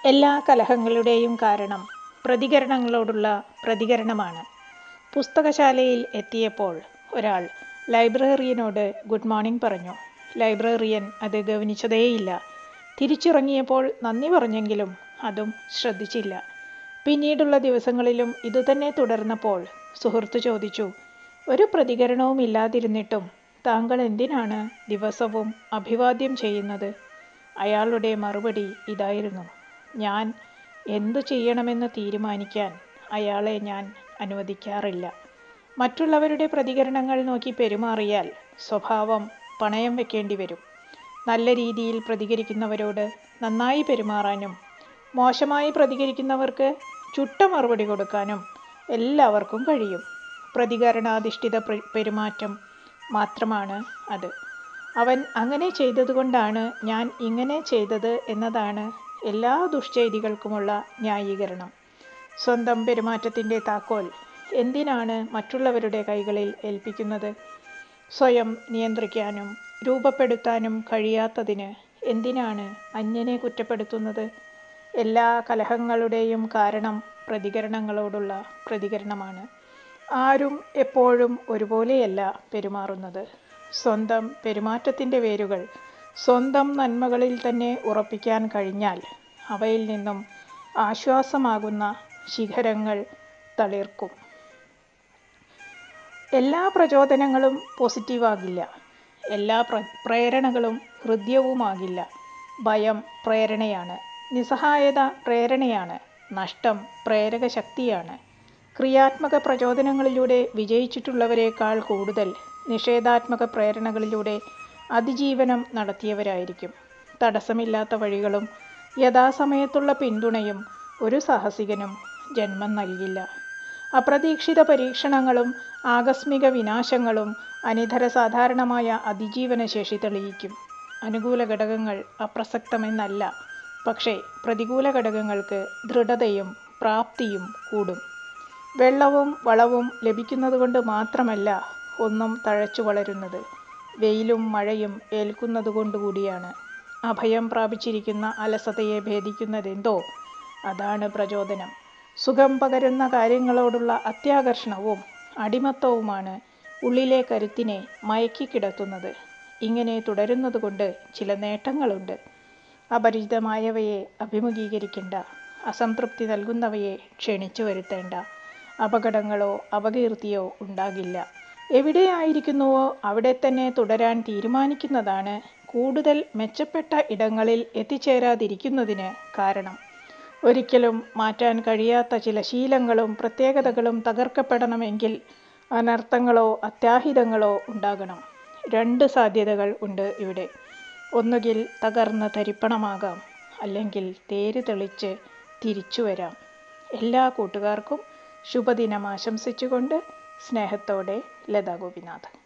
എല്ലാ കലഹങ്ങളുടെയും കാരണം പ്രതികരണങ്ങളോടുള്ള പ്രതികരണമാണ് പുസ്തകശാലയിൽ എത്തിയപ്പോൾ ഒരാൾ ലൈബ്രറിയനോട് ഗുഡ് മോർണിംഗ് പറഞ്ഞു ലൈബ്രറിയൻ അത് ഗവനിച്ചതേയില്ല തിരിച്ചിറങ്ങിയപ്പോൾ നന്ദി പറഞ്ഞെങ്കിലും അതും ശ്രദ്ധിച്ചില്ല പിന്നീടുള്ള ദിവസങ്ങളിലും ഇതുതന്നെ തുടർന്നപ്പോൾ സുഹൃത്ത് ചോദിച്ചു ഒരു പ്രതികരണവും ഇല്ലാതിരുന്നിട്ടും താങ്കൾ എന്തിനാണ് ദിവസവും അഭിവാദ്യം ചെയ്യുന്നത് അയാളുടെ മറുപടി ഇതായിരുന്നു ഞാൻ എന്തു ചെയ്യണമെന്ന് തീരുമാനിക്കാൻ അയാളെ ഞാൻ അനുവദിക്കാറില്ല മറ്റുള്ളവരുടെ പ്രതികരണങ്ങൾ നോക്കി പെരുമാറിയാൽ സ്വഭാവം പണയം വെക്കേണ്ടി വരും നല്ല രീതിയിൽ പ്രതികരിക്കുന്നവരോട് നന്നായി പെരുമാറാനും മോശമായി പ്രതികരിക്കുന്നവർക്ക് ചുട്ട മറുപടി കൊടുക്കാനും എല്ലാവർക്കും കഴിയും പ്രതികരണാധിഷ്ഠിത പെരുമാറ്റം മാത്രമാണ് അത് അവൻ അങ്ങനെ ചെയ്തതുകൊണ്ടാണ് ഞാൻ ഇങ്ങനെ ചെയ്തത് എന്നതാണ് എല്ലാ ദുഷ്ചെയ്തികൾക്കുമുള്ള ന്യായീകരണം സ്വന്തം പെരുമാറ്റത്തിൻ്റെ താക്കോൽ എന്തിനാണ് മറ്റുള്ളവരുടെ കൈകളിൽ ഏൽപ്പിക്കുന്നത് സ്വയം നിയന്ത്രിക്കാനും രൂപപ്പെടുത്താനും കഴിയാത്തതിന് എന്തിനാണ് അന്യനെ കുറ്റപ്പെടുത്തുന്നത് എല്ലാ കലഹങ്ങളുടെയും കാരണം പ്രതികരണങ്ങളോടുള്ള പ്രതികരണമാണ് ആരും എപ്പോഴും ഒരുപോലെയല്ല പെരുമാറുന്നത് സ്വന്തം പെരുമാറ്റത്തിൻ്റെ വേരുകൾ സ്വന്തം നന്മകളിൽ തന്നെ ഉറപ്പിക്കാൻ കഴിഞ്ഞാൽ അവയിൽ നിന്നും ആശ്വാസമാകുന്ന ശിഖരങ്ങൾ തളിർക്കും എല്ലാ പ്രചോദനങ്ങളും പോസിറ്റീവാകില്ല എല്ലാ പ്ര പ്രേരണകളും ഹൃദ്യവുമാകില്ല ഭയം പ്രേരണയാണ് നിസ്സഹായത പ്രേരണയാണ് നഷ്ടം പ്രേരക ശക്തിയാണ് ക്രിയാത്മക പ്രചോദനങ്ങളിലൂടെ വിജയിച്ചിട്ടുള്ളവരെക്കാൾ കൂടുതൽ നിഷേധാത്മക പ്രേരണകളിലൂടെ അതിജീവനം നടത്തിയവരായിരിക്കും തടസ്സമില്ലാത്ത വഴികളും യഥാസമയത്തുള്ള പിന്തുണയും ഒരു സാഹസികനും ജന്മം നൽകില്ല അപ്രതീക്ഷിത പരീക്ഷണങ്ങളും ആകസ്മിക വിനാശങ്ങളും അനിതര സാധാരണമായ അതിജീവന ശേഷി തെളിയിക്കും അനുകൂല ഘടകങ്ങൾ അപ്രസക്തമെന്നല്ല പക്ഷേ പ്രതികൂല ഘടകങ്ങൾക്ക് ദൃഢതയും പ്രാപ്തിയും കൂടും വെള്ളവും വളവും ലഭിക്കുന്നതുകൊണ്ട് മാത്രമല്ല ഒന്നും തഴച്ചു വളരുന്നത് വെയിലും മഴയും ഏൽക്കുന്നതുകൊണ്ടുകൂടിയാണ് അഭയം പ്രാപിച്ചിരിക്കുന്ന അലസതയെ ഭേദിക്കുന്നതെന്തോ അതാണ് പ്രചോദനം സുഖം പകരുന്ന കാര്യങ്ങളോടുള്ള അത്യാകർഷണവും അടിമത്തവുമാണ് ഉള്ളിലെ കരുത്തിനെ മയക്കിക്കിടത്തുന്നത് ഇങ്ങനെ തുടരുന്നതുകൊണ്ട് ചില നേട്ടങ്ങളുണ്ട് അപരിചിതമായവയെ അഭിമുഖീകരിക്കേണ്ട അസംതൃപ്തി നൽകുന്നവയെ ക്ഷണിച്ചു വരുത്തേണ്ട അപകടങ്ങളോ അപകീർത്തിയോ ഉണ്ടാകില്ല എവിടെയായിരിക്കുന്നുവോ അവിടെ തന്നെ തുടരാൻ തീരുമാനിക്കുന്നതാണ് കൂടുതൽ മെച്ചപ്പെട്ട ഇടങ്ങളിൽ എത്തിച്ചേരാതിരിക്കുന്നതിന് കാരണം ഒരിക്കലും മാറ്റാൻ കഴിയാത്ത ചില ശീലങ്ങളും പ്രത്യേകതകളും തകർക്കപ്പെടണമെങ്കിൽ അനർത്ഥങ്ങളോ അത്യാഹിതങ്ങളോ ഉണ്ടാകണം രണ്ട് സാധ്യതകൾ ഉണ്ട് ഇവിടെ ഒന്നുകിൽ തകർന്ന് തരിപ്പണമാകാം അല്ലെങ്കിൽ തേര് തെളിച്ച് തിരിച്ചു വരാം എല്ലാ കൂട്ടുകാർക്കും ശുഭദിനം ആശംസിച്ചുകൊണ്ട് സ്നേഹത്തോടെ ലതാ ഗോപിനാഥ്